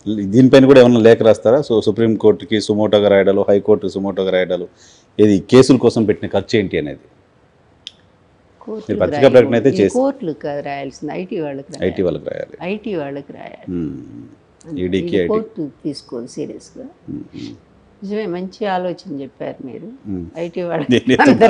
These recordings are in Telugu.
దీనిపైన కూడా ఏమైనా లేఖ రాస్తారా సో సుప్రీం కోర్టుకి సుమోటోగా రాయడాలు హైకోర్టుకి సుమోటోగా రాయడాలు ఇది కేసుల కోసం పెట్టిన ఖర్చు ఏంటి అనేది కోర్టులకు మీరు పత్రికా ప్రకటన అయితే రాయాలి. చేసి- కోర్టులకు కాదు రాయాల్సింది ఐటీ వాళ్ళకి రాయాలి ఐటీ వాళ్ళకి రాయాలి ఐటీ వాళ్ళకి రాయాలి ఈడీకి ఇది ఐటీ కోర్టు తీసుకోదు సీరియస్గా నిజమే మంచి ఆలోచన చెప్పారు మీరు ఐటీ వాళ్ళకి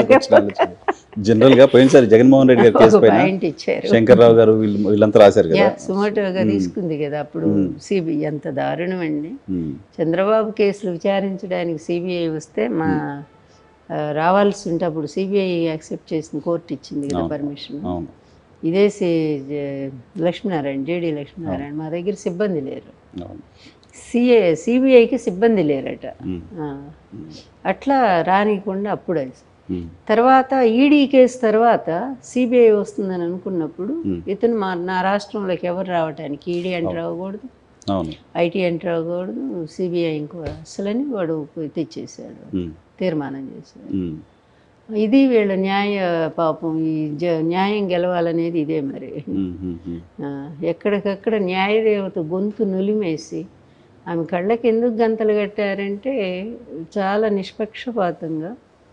జనరల్ గా పోయినసారి జగన్మోహన్ రెడ్డి గారి కేసు ఒక పైన పాయింట్ ఇచ్చారు శంకర్రావు గారు వీళ్ళు వీళ్ళంతా రాశారు కదా యా సుమోటోగా తీసుకుంది కదా అప్పుడు సిబిఐ ఎంత దారుణం అండి ఉమ్, చంద్రబాబు కేసులు విచారించడానికి సిబిఐ వస్తే మా ఆ, రావాల్సి ఉంటే అప్పుడు సిబిఐ యాక్సెప్ట్ చేసిన కోర్టు ఇచ్చింది కదా పర్మిషన్ అవును ఇదే సి జ- లక్ష్మీనారాయణ జేడి లక్ష్మీనారాయణ మా దగ్గర సిబ్బంది లేరు అవును సిఏ సిబిఐకి సిబ్బంది లేరట ఉమ్, ఆ. అట్లా రానికుండా అప్పుడు అది. ఉమ్, తర్వాత ఈడీ కేసు తర్వాత సిబిఐ వస్తుందని అనుకున్నప్పుడు Hmm. ఇతను మా నా రాష్ట్రంలోకి ఎవరు రావడానికి ఈడీ ఎంటర్ అవ్వకూడదు అవును ఐటీ ఎంటర్ అవ్వకూడదు సిబిఐ ఇంకో అసలని వాడు తెచ్చేసాడు ఉమ్, తీర్మానం చేశాడు ఉమ్, ఇది వీళ్ళ న్యాయ పాపం ఈ జ న్యాయం గెలవాలనేది ఇదే మరి ఉమ్, ఉమ్, ఉమ్, ఆ, ఎక్కడికక్కడ న్యాయదేవత గొంతు నులిమేసి ఆమె కళ్ళకి ఎందుకు గంతలు కట్టారంటే చాలా నిష్పక్షపాతంగా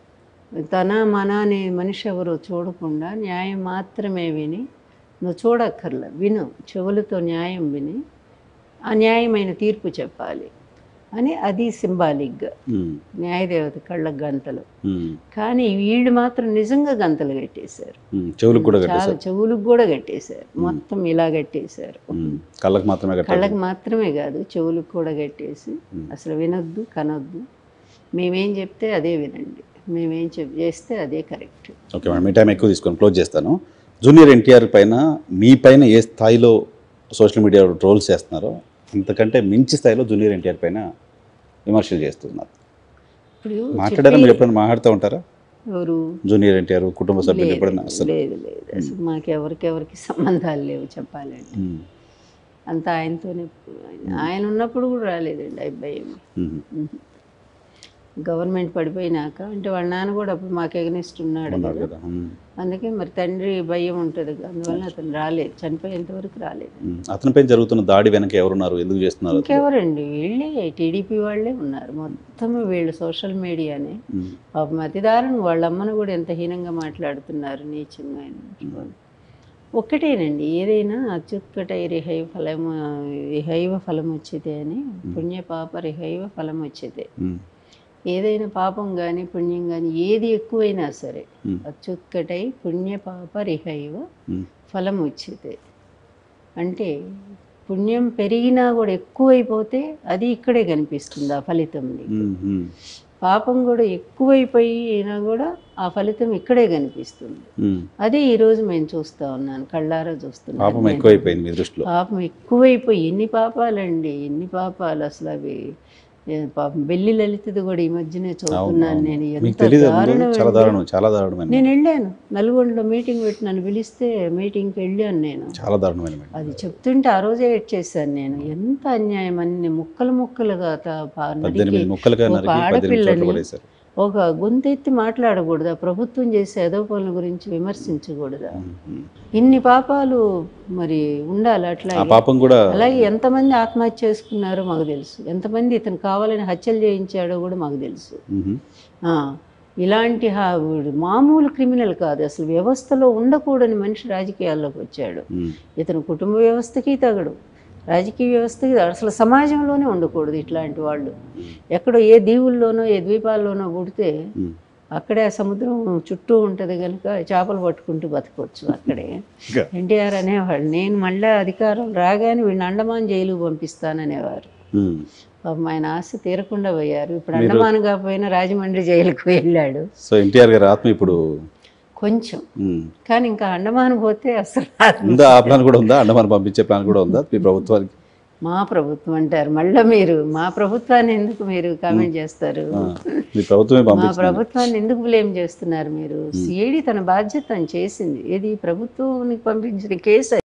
తన మన అనే మనిషి ఎవరో చూడకుండా న్యాయం మాత్రమే విని నువ్వు చూడక్కర్లే విను చెవులతో న్యాయం విని ఆ న్యాయమైన తీర్పు చెప్పాలి అని అది సింబాలిక్గా ఉమ్, న్యాయదేవత కళ్ళకు గంతలు ఉమ్, కానీ వీళ్ళు మాత్రం నిజంగా గంతలు కట్టేశారు ఉమ్, చెవులకు కూడా చాలా కట్టేశారు చెవులకు కూడా కట్టేశారు మొత్తం ఇలా కట్టేశారు ఉమ్, కళ్ళకు మాత్రమే కట్టారు కళ్ళకి మాత్రమే కాదు చెవులకు కూడా కట్టేసి అసలు వినొద్దు కనొద్దు మేమేం చెప్తే అదే వినండి మేమేం చెప్ చేస్తే అదే కరెక్ట్ ఓకే మేడం మీ టైం ఎక్కువ తీసుకొని క్లోజ్ చేస్తాను జూనియర్ ఎన్టీఆర్ పైన మీ పైన ఏ స్థాయిలో సోషల్ మీడియా ట్రోల్స్ చేస్తున్నారో అంతకంటే మించి స్థాయిలో జూనియర్ ఎన్టీఆర్ పైన విమర్శలు చేస్తున్నారు ఇప్పుడు మాట్లాడారా మీరు ఎప్పుడైనా మాట్లాడుతూ ఉంటారా ఎవరు జూనియర్ ఎన్టీఆర్ కుటుంబ సభ్యులు ఎప్పుడైనా అసలు లేదు లేదు అసలు మాకు ఎవరికెవరికి సంబంధాలు లేవు చెప్పాలంటే ఉమ్, అంతా ఆయనతోనే ఆయన ఉన్నప్పుడు కూడా రాలేదండి ఆ అబ్బాయి ఉమ్, గవర్నమెంట్ పడిపోయినాక అంటే వాళ్ళ నాన్న కూడా అప్పుడు మాకు ఎగనిస్ట్ ఉన్నాడు ఉన్నారు కదా కదా ఉమ్, అందుకే మరి తండ్రి భయం ఉంటుంది అందువల్ల అతను రాలేదు చనిపోయేంత వరకు రాలేదు ఉమ్. అతనిపై జరుగుతున్న దాడి వెనక ఎవరున్నారు ఎందుకు చేస్తున్నారు అతను? ఇంకెవరండి వీళ్ళే టీడీపీ వాళ్ళే ఉన్నారు మొత్తం వీళ్ళు సోషల్ మీడియానే ఉమ్, పాపం అతి దారుణం వాళ్ళ అమ్మను కూడా ఎంత హీనంగా మాట్లాడుతున్నారు నీచంగా ఆయన. ఒక్కటేనండి ఏదైనా అత్యుత్కట రిహైవ ఫలము రిహైవ ఫలం వచ్చేదే అని పుణ్య పాప రిహైవ ఫలం వచ్చేదే ఉమ్, ఏదైనా పాపం కానీ పుణ్యం కానీ ఏది ఎక్కువైనా సరే ఉమ్, అత్యుత్కటై పుణ్య పాప రిహైవ ఉమ్, ఫలం వచ్చేదే అంటే పుణ్యం పెరిగినా కూడా ఎక్కువైపోతే అది ఇక్కడే కనిపిస్తుంది ఆ ఫలితం నీకు. ఉమ్, ఉమ్, పాపం కూడా ఎక్కువైపోయినా కూడా ఆ ఫలితం ఇక్కడే కనిపిస్తుంది ఉమ్. అదే ఈరోజు మేము చూస్తా ఉన్నాను కళ్ళారా చూస్తున్నాను పాపం ఎక్కువైపోయింది మీ దృష్టిలో పాపం ఎక్కువైపోయి ఎన్ని పాపాలండి ఎన్ని పాపాలు అసలు అవి ఏ పాపం బెల్లి లలితది కూడా ఈ మధ్యనే చదువుతున్నాను నేను మీకు ఎంత తెలియదు దారుణం చాలా అండి. దారుణం చాలా దారుణమైన నేను వెళ్ళాను నల్గొండలో మీటింగ్ పెట్టి నన్ను పిలిస్తే మీటింగ్కి వెళ్ళాను నేను చాలా దారుణమైన మేడం అది చెప్తుంటే ఆ రోజే చేశాను నేను ఎంత అన్యాయం అన్ని ముక్కలు ముక్కలుగా త- పా- నరికి పద్దెనిమిది ముక్కలుగా ఒక నరికి పద్దెనిమిది చోట్ల ఆడపిల్లని పడేశారు ఒక గొంతెత్తి మాట్లాడకూడదా ప్రభుత్వం చేసే ఏదో పనుల గురించి విమర్శించకూడదా ఉమ్, ఉమ్. ఇన్ని పాపాలు మరి ఉండాలి అట్లా ఆ పాపం కూడా అలాగే ఎంతమంది ఆత్మహత్య చేసుకున్నారో మాకు తెలుసు ఎంతమంది ఇతను కావాలని హత్యలు చేయించాడో కూడా మాకు తెలుసు ఉమ్, ఆ, ఇలాంటి హా- వీడు మామూలు క్రిమినల్ కాదు అసలు వ్యవస్థలో ఉండకూడని మనిషి రాజకీయాల్లోకి వచ్చాడు ఉమ్, ఇతను కుటుంబ వ్యవస్థకి తగడు రాజకీయ వ్యవస్థకి తగడు. అసలు సమాజంలోనే ఉండకూడదు ఇట్లాంటి వాళ్ళు ఎక్కడో ఏ దీవుల్లోనో ఏ ద్వీపాల్లోనో పుడితే ఉమ్. అక్కడే ఆ సముద్రం చుట్టూ ఉంటుంది కనుక చేపలు పట్టుకుంటూ బతకొచ్చు అక్కడే ఇంకా ఎన్టీఆర్ అనేవాడు నేను మళ్ళీ అధికారం రాగానే వీడిని అండమాన్ జైలుకు పంపిస్తాననేవారు ఉమ్. పాపం ఆయన ఆశ తీరకుండా పోయారు ఇప్పుడు అండమాన్ కాకపోయినా రాజమండ్రి జైలుకు వెళ్ళాడు సో ఎన్టీఆర్ గారి ఆత్మ ఇప్పుడు కొంచెం ఉమ్, కానీ ఇంకా అండమాన్ పోతే అసలు రాదు. ఉందా ఆ ప్లాన్ కూడా ఉందా అండమాన్ పంపించే ప్లాన్ కూడా ఉందా మీ ప్రభుత్వానికి మా ప్రభుత్వం అంటారు మళ్ళీ మీరు మా ప్రభుత్వాన్ని ఎందుకు మీరు కామెంట్ చేస్తారు ఆ, మీ ప్రభుత్వమే మా పంపించింది ప్రభుత్వాన్ని ఎందుకు బ్లేమ్ చేస్తున్నారు మీరు సిఐడి తన బాధ్యత తను చేసింది ఏది ప్రభుత్వానికి పంపించిన కేసు